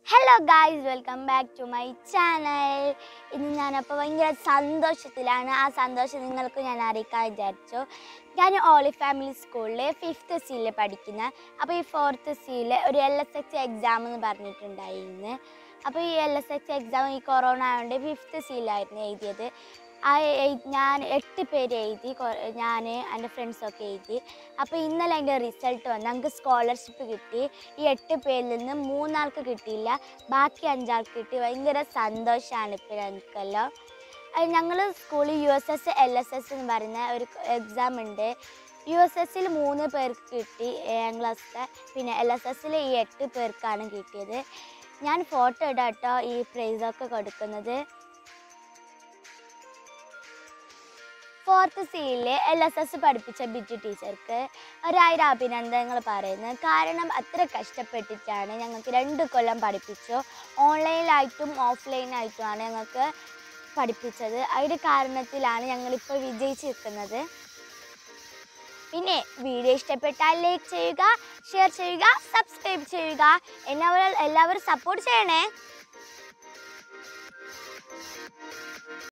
hello guys welcome back to my channel ഇന്ന് ഞാനപ്പോൾ ഭയങ്കര സന്തോഷത്തിലാണ് ആ സന്തോഷം നിങ്ങൾക്ക് ഞാൻ അറിയിക്കാൻ വിചാരിച്ചു ഞാൻ ഓളി ഫാമിലി സ്കൂളിൽ ഫിഫ്ത്ത് സിയിൽ പഠിക്കുന്ന അപ്പോൾ ഈ ഫോർത്ത് സിയിൽ ഒരു എൽ എസ് എച്ച് എക്സാം എന്ന് പറഞ്ഞിട്ടുണ്ടായിരുന്നു അപ്പോൾ ഈ എൽ എസ് എച്ച് എക്സാം ഈ കൊറോണ ആയതുകൊണ്ട് ഫിഫ്ത്ത് സിയിലായിരുന്നു എഴുതിയത് ആ എഴ്- ഞാൻ എട്ട് പേര് എഴുതി ഞാൻ എൻ്റെ ഫ്രണ്ട്സൊക്കെ എഴുതി അപ്പോൾ ഇന്നലെ അതിൻ്റെ റിസൾട്ട് വന്നു ഞങ്ങൾക്ക് സ്കോളർഷിപ്പ് കിട്ടി ഈ എട്ട് പേരിൽ നിന്ന് മൂന്നാൾക്ക് കിട്ടിയില്ല ബാക്കി അഞ്ചാൾക്ക് കിട്ടി ഭയങ്കര സന്തോഷമാണ് ഇപ്പോൾ ഞങ്ങൾക്കല്ലോ ഞങ്ങൾ സ്കൂളിൽ U S S L S S എന്ന് പറയുന്ന ഒരു എക്സാം ഉണ്ട് യു എസ് എസ്സിൽ മൂന്ന് പേർക്ക് കിട്ടി ഏഴാം ക്ലാസ്സിലെ പിന്നെ എൽ എസ് എസ്സിൽ ഈ എട്ട് പേർക്കാണ് കിട്ടിയത് ഞാൻ ഫോട്ടോ ഇടാം കേട്ടോ ഈ പ്രൈസൊക്കെ കൊടുക്കുന്നത് ഫോർത്ത് സിയിൽ എൽ എസ് എസ് പഠിപ്പിച്ച ബിജു ടീച്ചർക്ക് ഒരായിരം അഭിനന്ദനങ്ങൾ പറയുന്നു കാരണം അത്ര കഷ്ടപ്പെട്ടിട്ടാണ് ഞങ്ങൾക്ക് രണ്ട് കൊല്ലം പഠിപ്പിച്ചു ഓൺലൈനിലായിട്ടും ഓഫ്ലൈനായിട്ടുമാണ് ഞങ്ങൾക്ക് പഠിപ്പിച്ചത് അതിൻ്റെ കാരണത്തിലാണ് ഞങ്ങളിപ്പോൾ വിജയിച്ച് നിൽക്കുന്നത് പിന്നെ വീഡിയോ ഇഷ്ടപ്പെട്ടാൽ ലൈക്ക് ചെയ്യുക ഷെയർ ചെയ്യുക സബ്സ്ക്രൈബ് ചെയ്യുക എല്ലാവരും എല്ലാവരും സപ്പോർട്ട് ചെയ്യണേ